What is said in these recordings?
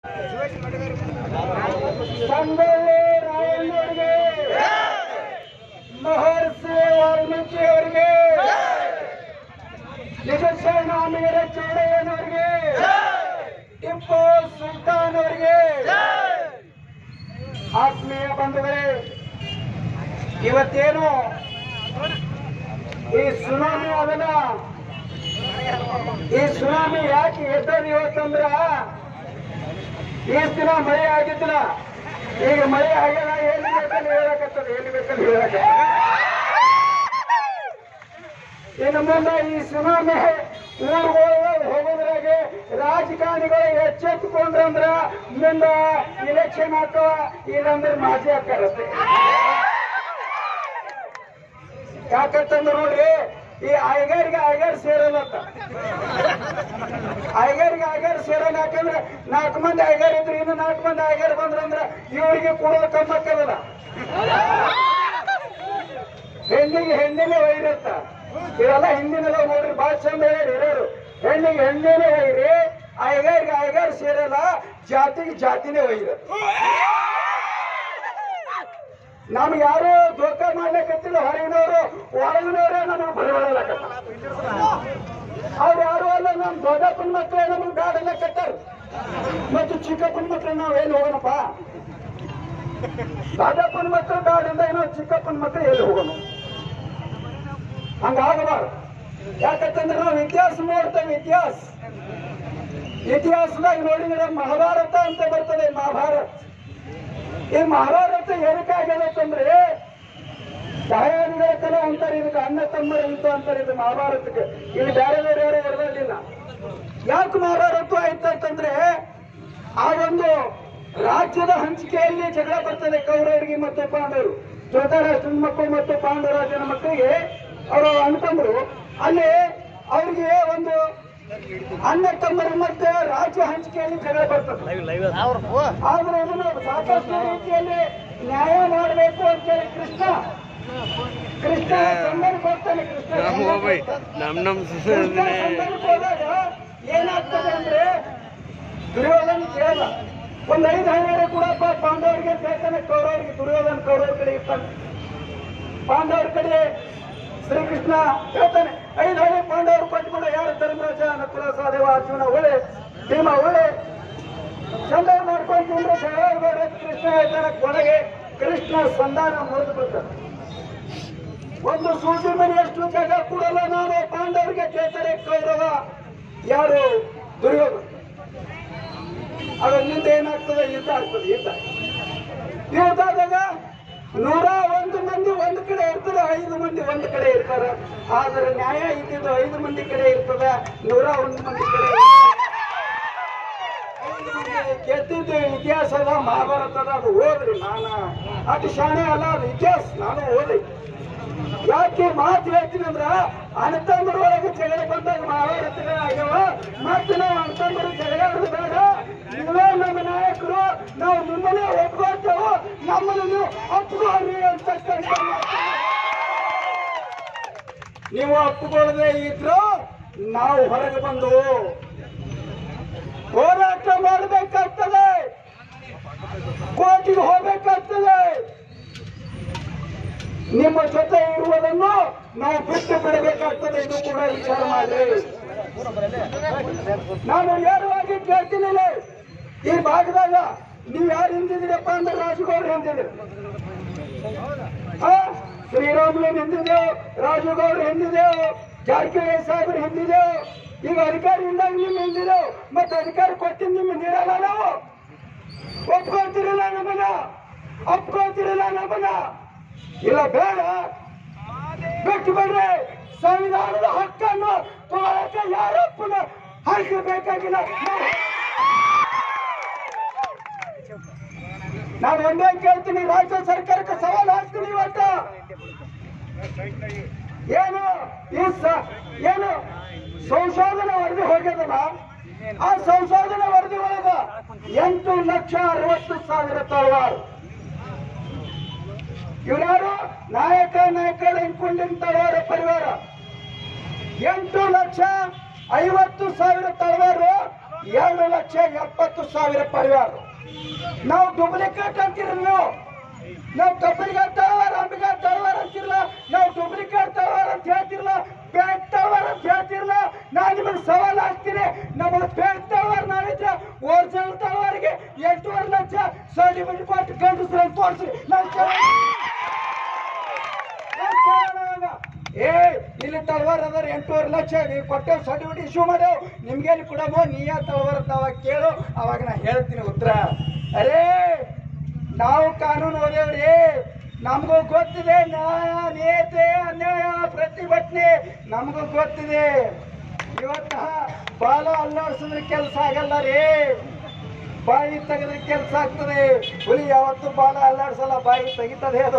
ಸಂಗೊಳ್ಳಿ ರಾಯಣ್ಣವರಿಗೆ ಮಹರ್ಷಿ ವಾಲ್ಮೀಕಿ ಅವರಿಗೆ ನಿಜಶರಣ ಅಮೀರ ಚೌಡಯ್ಯನವರಿಗೆ ಟಿಪ್ಪು ಸುಲ್ತಾನ್ ಅವರಿಗೆ ಆತ್ಮೀಯ ಬಂಧುಗಳೇ ಇವತ್ತೇನು ಈ ಸುನಾಮಿ ಅದನ್ನ ಈ ಸುನಾಮಿ ಯಾಕೆ ಎದ್ದದು ಇವತ್ತಂದ್ರ ಈಸ್ ದಿನ ಮಳೆ ಆಗಿದ್ದಿಲ್ಲ ಈಗ ಮಳೆ ಆಗ್ಯದ ಎಲ್ಲಿ ಬೇಕಲ್ಲಿ ಹೇಳಕತ್ತದ ಎಲ್ಲಿ ಬೇಕಲ್ಲಿ ಹೇಳಕ ಇನ್ನು ಮುಂದೆ ಈ ಸುನಾಮಿ ಊರುಗಳು ಹೋಗೋದ್ರಾಗೆ ರಾಜಕಾರಣಿಗಳು ಎಚ್ಚೆತ್ತುಕೊಂಡ್ರಂದ್ರ ಮುಂದ ಇಲೆಕ್ಷನ್ ಹಾಕವ ಇಲ್ಲಂದ್ರೆ ಮಾಜಿ ಹಾಕರತ್ತೆ ಯಾಕಂತಂದ್ರೆ ನೋಡ್ರಿ ಈ ಐಗರ್ಗೆ ಐಗರ್ ಸೇರಲ್ಲತ್ತ ಐಗರ್ಗೆ ಐಗರ್ ಸೇರಲ್ಲ ಯಾಕಂದ್ರೆ ನಾಲ್ಕು ಮಂದಿ ಐಗರ್ ಇದ್ರು ಇನ್ನು ನಾಲ್ಕು ಮಂದಿ ಐಗರ್ ಬಂದ್ರಂದ್ರ ಇವರಿಗೆ ಕೊಡೋದು ಕಮ್ಮಕ್ಕಲ್ಲ ಹೆಣ್ಣಿಗೆ ಹೆಣ್ಣಿನೇ ವೈರತ್ತ ಇವೆಲ್ಲ ಹಿಂದಿನೆಲ್ಲ ನೋಡ್ರಿ ಬಾಳ ಚಂದ ಹೇಳಿ ಹಿರಿಯರು ಹೆಣ್ಣಿಗೆ ಹೆಣ್ಣಿನೇ ವೈರಿ ಐಗರ್ಗೆ ಐಗರ್ ಸೇರಲ್ಲ ಜಾತಿಗೆ ಜಾತಿನೇ ವೈರ ನಮ್ಗೆ ಯಾರು ದೋಖ ಮಾಡ್ಲಿಕ್ಕತ್ತಿಲ್ಲ ಹೊರಗಿನವರು ಒಳಗಿನವರೇ ನಮಗೆ ಬರಬಾರಲ್ಲಕತ್ತ ಅವ್ರು ಯಾರು ಅಲ್ಲ ನಮ್ ದೊಡ್ಡಪ್ಪನ ಮಕ್ಕಳೇ ನಮಗೆ ಬ್ಯಾಡಲ್ಲ ಕಟ್ಟಾರ ಮತ್ತು ಚಿಕ್ಕಪ್ಪನ ಮಕ್ಕಳು ನಾವು ಎಲ್ಲಿ ಹೋಗೋಣಪ್ಪ ದೊಡ್ಡಪ್ಪನ ಮಕ್ಕಳು ಬ್ಯಾಡಿಂದ ಏನೋ ಚಿಕ್ಕಪ್ಪನ ಮಕ್ಕಳು ಎಲ್ಲಿ ಹೋಗೋಣ ಹಂಗಾಗಬಾರ್ದು ಯಾಕಂತಂದ್ರೆ ನಾವು ಇತಿಹಾಸ ನೋಡ್ತೇವೆ ಇತಿಹಾಸ ಇತಿಹಾಸದಾಗ ನೋಡಿದ್ರೆ ಮಹಾಭಾರತ ಅಂತ ಬರ್ತದೆ ಮಹಾಭಾರತ ಈ ಮಹಾಭಾರತ ಏನಕ್ಕಾಗತ್ತಂದ್ರೆ ದಯಾನಿಗಳ ಕಲೆ ಅಂತಾರೆ ಇದಕ್ಕೆ ಅಣ್ಣ ತಮ್ಮರ ಅಂತ ಅಂತಾರೆ ಇದು ಮಹಾಭಾರತಕ್ಕೆ ಇಲ್ಲಿ ಬೇರೆ ಬೇರೆ ಯಾರು ಬರಲಿಲ್ಲ ಯಾಕೆ ಮಹಾಭಾರತ ಆಯ್ತು ಅಂತಂದ್ರೆ ಆ ಒಂದು ರಾಜ್ಯದ ಹಂಚಿಕೆಯಲ್ಲಿ ಜಗಳ ಬರ್ತದೆ ಕೌರವರಿಗೆ ಮತ್ತು ಪಾಂಡವರು ಧೃತರಾಷ್ಟ್ರನ ಮಕ್ಕಳು ಮತ್ತು ಪಾಂಡವರಾಜನ ಮಕ್ಕಳಿಗೆ ಅವರು ಅನ್ಕೊಂಡ್ರು ಅಲ್ಲಿ ಅವ್ರಿಗೆ ಒಂದು ಅಣ್ಣ ತಮ್ಮರ ಮತ್ತೆ ರಾಜ್ಯ ಹಂಚಿಕೆಯಲ್ಲಿ ಜಗಳ ಬರ್ತದೆ ಆದ್ರೆ ಇದನ್ನು ಸಾಕಷ್ಟು ರೀತಿಯಲ್ಲಿ ನ್ಯಾಯ ಮಾಡಬೇಕು ಅಂತ ಹೇಳಿ ಕೃಷ್ಣ ಕೃಷ್ಣ ಸಂದರ್ಭ ಹೋಗ್ತಾನೆ ಕೃಷ್ಣ ನಮ್ ನಮ್ ಕೃಷ್ಣ ಸಂದರ್ಭಕ್ಕೆ ಹೋದಾಗ ಏನಾಗ್ತದೆ ಅಂದ್ರೆ ದುರ್ಯೋಧನ ಕೇಳಲ್ಲ ಒಂದ್ ಐದು ಹನ್ನೆರಡು ಕೂಡ ಪಾಂಡವರಿಗೆ ಬೇಕಾನೆ ಕೌರವರಿಗೆ ದುರ್ಯೋಧನ ಕೌರವ್ರ ಕಡೆ ಇರ್ತಾನೆ ಪಾಂಡವರ ಕಡೆ ಶ್ರೀಕೃಷ್ಣ ಹೇಳ್ತಾನೆ ಐದು ಹಳೆ ಪಾಂಡವರು ಕೊಟ್ಕೊಂಡು ಯಾರು ಧರ್ಮರಾಜ ನಕುಲ ಸಹದೇವ ಅರ್ಜುನ ಒಳ್ಳೆ ಭೀಮ ಒಳ್ಳೆ ಚಂದ ಮಾಡ್ಕೊಂಡು ತಿಂದ್ರೆ ಜಗಳ ಕೃಷ್ಣ ಹೇಳ್ತಾನೆ ಕೊನೆಗೆ ಕೃಷ್ಣ ಸಂಧಾನ ಮುರಿದು ಬಿಡ್ತಾನೆ ಒಂದು ಸೂಚಿ ಮನೆ ಎಷ್ಟು ಜಾಗ ಕೊಡಲ್ಲ ನಾನು ಪಾಂಡವರಿಗೆ ಕೇಳ್ತಾರೆ ಕೌರವ ಯಾರು ದುರ್ಯೋಧನ ಅದರಿಂದ ಏನಾಗ್ತದೆ ಯುದ್ಧ ಆಗ್ತದೆ ಯುದ್ಧ ಯುದ್ಧ ಆದಾಗ ನೂರ ಒಂದು ಮಂದಿ ಒಂದು ಕಡೆ ಇರ್ತದೆ ಐದು ಮಂದಿ ಒಂದು ಕಡೆ ಇರ್ತಾರೆ ಆದ್ರೆ ನ್ಯಾಯ ಇದ್ದಿದ್ದು ಐದು ಮಂದಿ ಕಡೆ ಇರ್ತದೆ ನೂರ ಒಂದು ಮಂದಿ ಕಡೆ ಐದು ಮಂದಿ ಗೆದ್ದಿದ್ದು ಇತಿಹಾಸದ ಮಹಾಭಾರತದ ಅದು ಓದ್ರಿ ನಾನು ಅಷ್ಟು ಶಾಣೆ ಅಲ್ಲ ಅದು ಇತಿಹಾಸ ನಾನು ಓದಿ ಯಾಕೆ ಮಾತು ಹೇಳ್ತೀನಿ ಅಂದ್ರ ಅಣ್ಣತಮ್ಮರ ಒಳಗೆ ಜಗಳ ಬಂದಾಗ ಮಹಾಭಾರತಗಳೇ ಆಗ್ಯಾವ ಮತ್ತೆ ನಾವು ಅಣ್ಣತಮ್ಮರು ಜಗಳ ಆಡೋದು ಬೇಡ ನೀವೇ ನಮ್ಮ ನಾಯಕರು ನಾವು ನಿಮ್ಮನ್ನೇ ಒಪ್ಕೊಳ್ತೇವೆ ನಮ್ಮನ್ನು ನೀವು ಒಪ್ಕೊಳ್ಳಿ ಅಂತಕ್ಕಂಥ ಮಾತನ್ನ ನೀವು ಒಪ್ಪಿಕೊಳ್ಳದೆ ಇದ್ರು ನಾವು ಹೊರಗೆ ಬಂದು ಹೋರಾಟ ಮಾಡಬೇಕಾಗ್ತದೆ ಕೋರ್ಟಿಗೆ ಹೋಗ್ಬೇಕಾಗ್ತದೆ ನಿಮ್ಮ ಜೊತೆ ಇರುವುದನ್ನು ನಾವು ಬಿಟ್ಟು ಬಿಡಬೇಕಾಗ್ತದೆ ಇದು ಕೂಡ ವಿಚಾರ ಮಾಡಿ ನಾನು ನೇರವಾಗಿ ಕೇಳ್ತೀನಿ ಇಲ್ಲಿ. ಈ ಭಾಗದಾಗ ನೀವು ಯಾರು ಹಿಂದಿದ್ದೀರಪ್ಪ ಅಂದ್ರೆ ರಾಜುಗೌಡ್ರು ಹಿಂದಿದ್ದೀರಿ ಆ, ಶ್ರೀರಾಮುಲು ಹಿಂದಿದೆವು ರಾಜುಗೌಡ್ರು ಹಿಂದಿದೆವು ಜಾರಕಿಹೊಳಿ ಸಾಹೇಬ್ರು ಹಿಂದಿದೆವು ಈಗ ಅಧಿಕಾರ ಇಲ್ದಾಗ ನಿಮ್ ಹಿಂದಿದೆವು ಮತ್ತೆ ಅಧಿಕಾರ ಕೊಟ್ಟಿದ್ದು ನಿಮ್ಮ ನೀಡಲ್ಲ ನಾವು ಒಪ್ಕೊಳ್ತಿರಲ್ಲ ನಮ್ಮನ್ನ ಒಪ್ಕೊಳ್ತಿರಲ್ಲ ನಮ್ಮನ್ನ ಇಲ್ಲ ಬೇಡ ಬಿಟ್ಟು ಬಿಡ್ರಿ ಸಂವಿಧಾನದ ಹಕ್ಕನ್ನು ತಗೊಳಕ್ಕೆ ಯಾರಪ್ಪನ ಹಾಕಬೇಕಾಗಿಲ್ಲ ನಾನು ಒಂದೇ ಕೇಳ್ತೀನಿ ರಾಜ್ಯ ಸರ್ಕಾರಕ್ಕೆ ಸವಾಲು ಹಾಕ್ತೀನಿ ಇವತ್ತು ಏನು ಈ ಸ- ಏನು ಸಂಶೋಧನಾ ವರದಿ ಹೋಗ್ಯದಲ್ಲ ಆ ಸಂಶೋಧನಾ ವರದಿ ಒಳಗ ಎಂಟು ಲಕ್ಷ ಅರವತ್ತು ಸಾವಿರ ತಳವಾರು ಇವರ್ಯಾರು ನಾಯಕ ನಾಯಕರ ಇನ್ಕೊಂಡಿನ ತಳವಾರ ಪರಿವಾರ ಎಂಟು ಲಕ್ಷ ಐವತ್ತು ಸಾವಿರ ತಳವಾರು ಎರಡು ಲಕ್ಷ ಎಪ್ಪತ್ತು ಸಾವಿರ ಪರಿವಾರ ನಾವು ಡೂಪ್ಲಿಕೇಟ್ ಅಂತೀರಿ ನೀವು ನಾವು ಕಬ್ಬಲಿಗೆ ತಳವಾರ ಅಂಬಿಗ ತಳವಾರ ಅಂತಿರಲ್ಲ ನಾವು ಡೂಪ್ಲಿಕೇಟ್ ತಳವಾರ ಅಂತ ಹೇಳ್ತಿರಲ್ಲ ಬ್ಯಾಂಕ್ ತಳವಾರ ಅಂತ ಹೇಳ್ತಿರಲ್ಲ ನಾನು ನಿಮಗೆ ಸವಾಲ್ ಹಾಕ್ತೀನಿ ನಮಗೆ ಬ್ಯಾಂಕ್ ತಳವಾರ ನಾವಿದ್ರೆ ಒರಿಜಿನಲ್ ತಳವಾರಿಗೆ ಎಂಟೂವರೆ ಲಕ್ಷ ಸರ್ಟಿಫಿಕೇಟ್ ಕೊಟ್ಟು ಗಂಡಸ್ರು ತೋರಿಸಿ ನಾನು ಏ ಇಲ್ಲಿ ತಳವಾರ ಅದಾರ ಎಂಟೂವರೆ ಲಕ್ಷ ನೀವು ಕೊಟ್ಟೇವ್ ಸರ್ಟಿಫಿಕೇಟ್ ಇಶ್ಯೂ ಮಾಡ್ಯಾವ ನಿಮ್ಗೇನು ಕೊಡಮೋ ನೀಯ ತಳವಾರ ಅಂತ ಅವಾಗ ಕೇಳು ಅವಾಗ ನಾ ಹೇಳ್ತೀನಿ ಉತ್ತರ ಅರೇ ನಾವು ಕಾನೂನು ಓದೇವ್ರಿ ನಮಗೂ ಗೊತ್ತಿದೆ ನ್ಯಾಯ ನೇತೆ ಅನ್ಯಾಯ ಪ್ರತಿಭಟನೆ ನಮಗೂ ಗೊತ್ತಿದೆ ಇವತ್ತ ಬಾಲ ಅಲ್ಲಾಡ್ಸಿದ್ರೆ ಕೆಲಸ ಆಗಲ್ಲ ರೀ ಬಾಯಿ ತೆಗೆದ್ರೆ ಕೆಲಸ ಆಗ್ತದೆ ಹುಲಿ ಯಾವತ್ತು ಬಾಲ ಅಲ್ಲಾಡ್ಸಲ್ಲ ಬಾಯಿ ತೆಗಿತದೆ ಅದು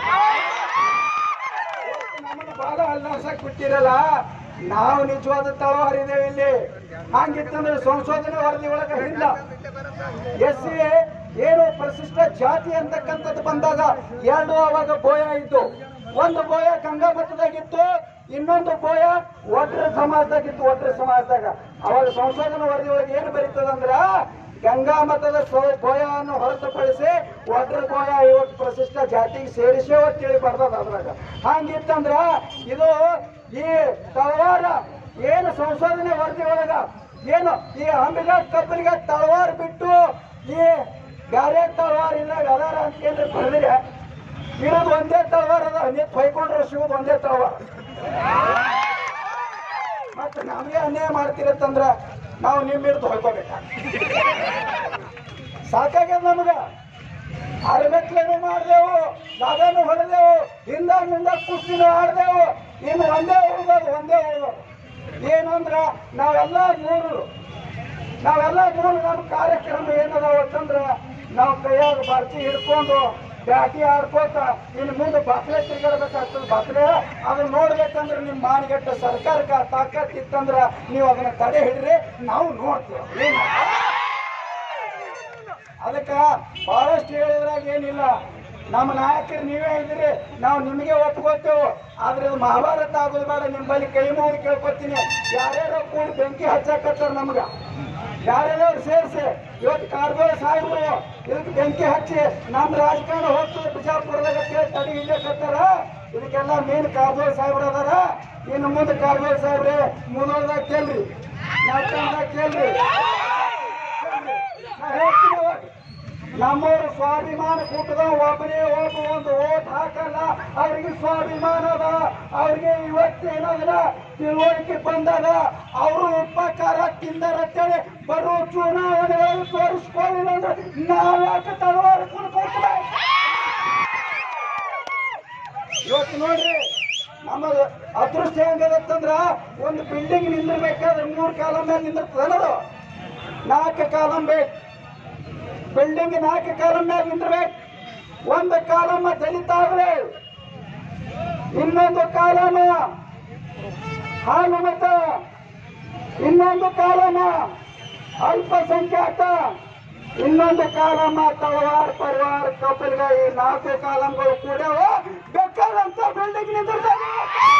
ನಮ್ಮನ್ನ ಬಾಲ ಅಲ್ಲಾಡ್ಸಕ್ ಬಿಟ್ಟಿರಲ್ಲ ನಾವು ನಿಜವಾದ ತಳವಾರಿದ್ದೇವೆ ಇಲ್ಲಿ ಹಂಗಿತ್ತಂದ್ರೆ ಸಂಶೋಧನೆ ವರದಿ ಒಳಗೆ ಇಲ್ಲ ಎಸ್ ಸಿ ಏನು ಪರಿಶಿಷ್ಟ ಜಾತಿ ಅಂತಕ್ಕಂಥದ್ದು ಬಂದಾಗ ಎರಡು ಅವಾಗ ಬೋಯ ಇದ್ದು ಒಂದು ಬೋಯ ಗಂಗಾ ಮಠದಾಗಿತ್ತು ಇನ್ನೊಂದು ಬೋಯ ಒಟ್ರ ಸಮಾಜದಾಗಿತ್ತು ಒಟ್ರ ಸಮಾಜದಾಗ ಅವಾಗ ಸಂಶೋಧನಾ ವರದಿ ಒಳಗೆ ಏನು ಬರೀತದಂದ್ರ ಗಂಗಾ ಮತದ ಸೊ- ಬೋಯವನ್ನು ಹೊರತುಪಡಿಸಿ ಒಟ್ರ ಬೋಯ ಇವತ್ತು ಪ್ರಶಿಷ್ಟ ಜಾತಿಗೆ ಸೇರಿಸಿ ಅಂತೇಳಿ ಬರ್ತದ ಅದ್ರಾಗ ಹಂಗಿತ್ತಂದ್ರ ಇದು ಈ ತಳವಾರ ಏನು ಸಂಶೋಧನೆ ವರದಿ ಒಳಗ ಏನು ಈ ಅಂಬಿಗ ಕಬ್ಬಲಿಗ ತಳವಾರ ಬಿಟ್ಟು ಈ ಬ್ಯಾರೆ ತಳವಾರ ಇದ್ರಾಗ ಅದಾರ ಅಂತ ಏನ್ರಿ ಬರೆದಿರ ಇರೋದು ಒಂದೇ ತಳವಾರ ಅದ ನೀವು ಹೊಯ್ಕೊಂಡ್ರೆ ಸಿಗೋದು ಒಂದೇ ತಳವಾರ ಮತ್ತೆ ನಮಗೆ ಅನ್ಯಾಯ ಮಾಡ್ತಿರತ್ತಂದ್ರ ನಾವು ನಿಮ್ಮ ಹಿಡಿದು ಹೊಯ್ಕೋಬೇಕ ಸಾಕಾಗ್ಯದ ನಮಗ ಅರಮೆಟ್ಲೇನು ಮಾಡ್ದೆವು ಲಾಗನು ಹೊಡೆದೆವು ಹಿಂದ ಮುಂದ ಕುಸ್ತಿನೂ ಆಡ್ದೆವು ಇನ್ನು ಒಂದೇ ಉಳ್ದೋದು ಒಂದೇ ಉಳ್ದೋದು ಏನಂದ್ರ ನಾವೆಲ್ಲ ಮೂರು ನಾವೆಲ್ಲ ಮೂರು ನಮ್ಮ ಕಾರ್ಯಕ್ರಮ ಏನದಾವ ಅಂತಂದ್ರ ನಾವು ಕೈಯಾಗ ಬರ್ಚಿ ಹಿಡ್ಕೊಂಡು ಬ್ಯಾಟಿ ಆಡ್ಕೋತ ಇನ್ನು ಮುಂದೆ ಬಕ್ಲೆ ತಿರ್ಗಾಡ್ಬೇಕಾಗ್ತದೆ ಬಕ್ಲೆ ಅದನ್ನ ನೋಡ್ಬೇಕಂದ್ರೆ ನಿಮ್ಮ ಮಾನಗೆಟ್ಟ ಸರ್ಕಾರಕ್ಕೆ ತಾಕತ್ ಇತ್ತಂದ್ರ ನೀವು ಅದನ್ನ ತಡೆ ಹಿಡ್ರಿ ನಾವು ನೋಡ್ತೀವಿ ಏನು? ಅದಕ್ಕ ಬಹಳಷ್ಟು ಹೇಳಿದ್ರಾಗ ಏನಿಲ್ಲ ನಮ್ಮ ನಾಯಕರು ನೀವೇ ಇದ್ದೀರಿ ನಾವು ನಿಮಗೆ ಒಪ್ಕೋತೇವೆ ಆದ್ರೆ ಇದು ಮಹಾಭಾರತ ಆಗೋದು ಬೇಡ ನಿಮ್ಮಲ್ಲಿ ಕೈ ಮುಗಿದು ಕೇಳ್ಕೊತೀನಿ ಯಾರ್ಯಾರೋ ಕೂಡಿ ಬೆಂಕಿ ಹಚ್ಚಾಕತ್ತಾರ ನಮ್ಗ ಯಾರ್ಯಾರು ಸೇರಿಸಿ ಇವತ್ತು ಕಾರ್ಗೋಳ ಸಾಹೇಬರು ಇದಕ್ಕೆ ಬೆಂಕಿ ಹಚ್ಚಿ ನಮ್ಮ ರಾಜಕಾರಣ ಹೋಗ್ತದೆ ಬಿಜಾಪುರದಾಗ ಕೇಳಿ ತಡಿ ಹಿಡಿಯಕತ್ತಾರ ಇದಕ್ಕೆಲ್ಲ ಮೇನ್ ಕಾರ್ಗೋಳ ಸಾಹೇಬ್ರು ಅದಾರ ಇನ್ನು ಮುಂದೆ ಕಾರ್ಗೋಳ ಸಾಹೇಬ್ರೆ ಮುನ್ನೋದಾಗ ಕೇಳ್ರಿ ನಾಟಕದಾಗ ಕೇಳ್ರಿ ನಾ ಹೇಳ್ತೀನಿ ಅವಾಗ. ನಮ್ಮವರು ಸ್ವಾಭಿಮಾನ ಕೂಟದ ಒಬ್ಬನೇ ಒಬ್ಬ ಒಂದು ಓಟ್ ಹಾಕಲ್ಲ ಅವ್ರಿಗೆ ಸ್ವಾಭಿಮಾನ ಅದ ಅವ್ರಿಗೆ ಇವತ್ತೇನದ ತಿಳುವಳಿಕೆ ಬಂದದ ಅವರು ಉಪಕಾರ ತಿಂದರತ್ತೇಳಿ ಬರೋ ಚುನಾವಣೆಗಳಲ್ಲಿ ತೋರಿಸ್ಕೊಳ್ಳಿಲ್ಲ ಅಂದ್ರೆ ನಾವ್ಯಾಕೆ ತಳವಾರ ಕುಡ್ಕೊಳ್ತೀವಿ ಇವತ್ತು ನೋಡ್ರಿ ನಮ್ಮ ಅದೃಷ್ಟ ಹೆಂಗದತ್ತಂದ್ರ ಒಂದು ಬಿಲ್ಡಿಂಗ್ ನಿಂದಿರ್ಬೇಕಾದ್ರೆ ಮೂರು ಕಾಲ ಮೇಲೆ ನಿಂದಿರ್ತದಲ್ಲದು ನಾಲ್ಕು ಕಾಲಂ ಬೇಕು ಬಿಲ್ಡಿಂಗ್ ನಾಲ್ಕು ಕಾಲಂ ಮೇಲೆ ನಿಂದಿರ್ಬೇಕು ಒಂದು ಕಾಲಮ್ಮ ದಲಿತ ಆದ್ರೆ ಇನ್ನೊಂದು ಕಾಲಮ ಹಾಲು ಮತ ಇನ್ನೊಂದು ಕಾಲಮ ಅಲ್ಪಸಂಖ್ಯಾತ ಇನ್ನೊಂದು ಕಾಲಮ ತಳವಾರ ಪರಿವಾರ ಕಪಿಲ್ಗ ಈ ನಾಲ್ಕು ಕಾಲಂಗಳು ಕೂಡ್ಯಾವ ಬೇಕಾದಂತ ಬಿಲ್ಡಿಂಗ್ ನಿಂದಿರ್ತಾರೆ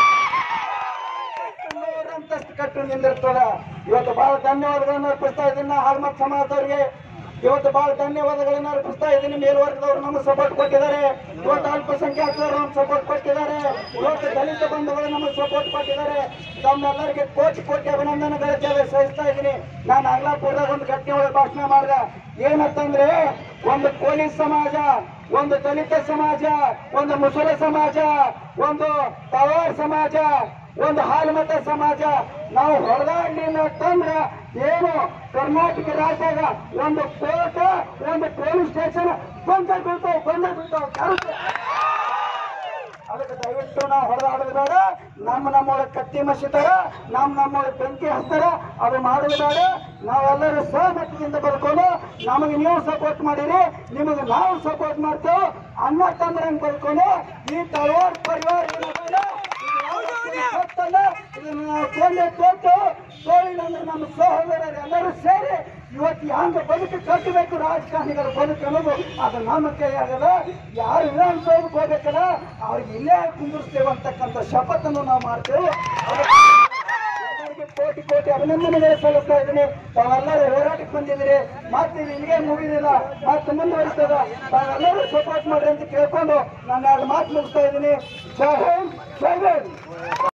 ಅಂತಸ್ತು ಕಟ್ಟು ನಿಂದಿರ್ತದ ಇವತ್ತು ಬಹಳ ಧನ್ಯವಾದಗಳನ್ನ ಅರ್ಪಿಸ್ತಾ ಇದ್ದೀನಿ ನಾ ಹಾಲ್ಮತ್ ಸಮಾಜದವರಿಗೆ ಇವತ್ತು ಬಹಳ ಧನ್ಯವಾದಗಳನ್ನ ಅರ್ಪಿಸ್ತಾ ಇದ್ದೀನಿ ಮೇಲ್ವರ್ಗದವರು ನಮಗೆ ಸಪೋರ್ಟ್ ಕೊಟ್ಟಿದ್ದಾರೆ ಇವತ್ತು ಅಲ್ಪಸಂಖ್ಯಾತರು ನಮ್ಗೆ ಸಪೋರ್ಟ್ ಕೊಟ್ಟಿದ್ದಾರೆ ಇವತ್ತು ದಲಿತ ಬಂಧುಗಳು ನಮಗೆ ಸಪೋರ್ಟ್ ಕೊಟ್ಟಿದ್ದಾರೆ ತಮ್ಮೆಲ್ಲರಿಗೆ ಕೋಟಿ ಕೋಟಿ ಅಭಿನಂದನೆಗಳ ಜೊತೆ ಸಹಿಸ್ತಾ ಇದ್ದೀನಿ ನಾನು ಅಗ್ಲಾಪುರದಾಗ ಒಂದು ಘಟನೆ ಒಳಗೆ ಭಾಷಣ ಮಾಡಿದೆ ಏನಂತಂದ್ರೆ ಒಂದು ಪೊಲೀಸ್ ಸಮಾಜ ಒಂದು ದಲಿತ ಸಮಾಜ ಒಂದು ಮುಸಲ ಸಮಾಜ ಒಂದು ತವಾರ್ ಸಮಾಜ ಒಂದು ಹಾಲುಮತ ಸಮಾಜ ನಾವು ಹೊರದಾಡ್ಲಿಲ್ಲ ಅಂತಂದ್ರ ಏನು ಕರ್ನಾಟಕ ರಾಜ್ಯದಾಗ ಒಂದು ಕೋರ್ಟ್ ಒಂದು ಪೊಲೀಸ್ ಸ್ಟೇಷನ್ ಬಂದ ಬೀಳ್ತಾವ ಬಂದ ಬೀಳ್ತಾವ ಕರೆಕ್ಟ್. ಅದಕ್ಕೆ ದಯವಿಟ್ಟು ನಾವು ಹೊಡೆದಾಡೋದು ಬೇಡ ನಮ್ಮ ನಮ್ಮೊಳಗೆ ಕತ್ತಿ ಮಸಿತಾರ ನಮ್ಮ ನಮ್ಮೊಳಗೆ ಬೆಂಕಿ ಹಚ್ತಾರ ಅದು ಮಾಡೋದು ಬೇಡ ನಾವೆಲ್ಲರೂ ಸಹಮತಿಯಿಂದ ಬದುಕೊಂಡು ನಮಗೆ ನೀವು ಸಪೋರ್ಟ್ ಮಾಡಿರಿ ನಿಮಗೆ ನಾವು ಸಪೋರ್ಟ್ ಮಾಡ್ತೇವೆ ಅನ್ನ ತಂದ್ರಂಗ್ ಬದುಕೊಂಡು ಈ ತಳವಾರ ಪರಿವಾರ ಏನದಲ್ಲ, ಇದು ಯಾವತ್ತೂ ಗೊತ್ತಲ್ಲ ಇದನ್ನ ನಾವು ಕೊಂಡೆ ಕೊಟ್ಟು ಸೋಲಿನಂದ್ರೆ ನಮ್ಮ ಸಹೋದರರು ಎಲ್ಲರೂ ಸೇರಿ ಇವತ್ತು ಹಂಗ ಬದುಕು ಕಟ್ಟಬೇಕು ರಾಜಕಾರಣಿಗಳ ಬದುಕು ಅನ್ನೋದು ಅದು ನಮ್ಮ ಕೈಯಾಗದ ಯಾರು ವಿಧಾನಸೌಧಕ್ಕೆ ಹೋಗ್ಬೇಕಲ್ಲ ಅವ್ರಿಗೆ ಇಲ್ಲೇ ಕುಂದಿರ್ತೇವೆ ಅಂತಕ್ಕಂಥ ಶಪಥನ್ನು ನಾವು ಮಾಡ್ತೇವೆ ಅದಕ್ಕೆ ಎಲ್ಲರಿಗೆ ಕೋಟಿ ಕೋಟಿ ಅಭಿನಂದನೆಗಳು ಸಲ್ಲಿಸ್ತಾ ಇದ್ದೀನಿ ತಾವೆಲ್ಲರೂ ಹೋರಾಟಕ್ಕೆ ಬಂದಿದ್ದೀರಿ ಮತ್ತೆ ಇದು ಇಲ್ಲಿಗೆ ಮುಗಿದಿಲ್ಲ ಮತ್ತೆ ಮುಂದುವರಿಸ್ತದ ತಾವೆಲ್ಲರೂ ಸಪೋರ್ಟ್ ಮಾಡ್ರಿ ಅಂತ ಕೇಳ್ಕೊಂಡು ನಾನು ಎರಡು ಮಾತು ಮುಗಿಸ್ತಾ ಇದ್ದೀನಿ ಜೈ ಹಿಂದ್ ಜೈ ಹಿಂದ್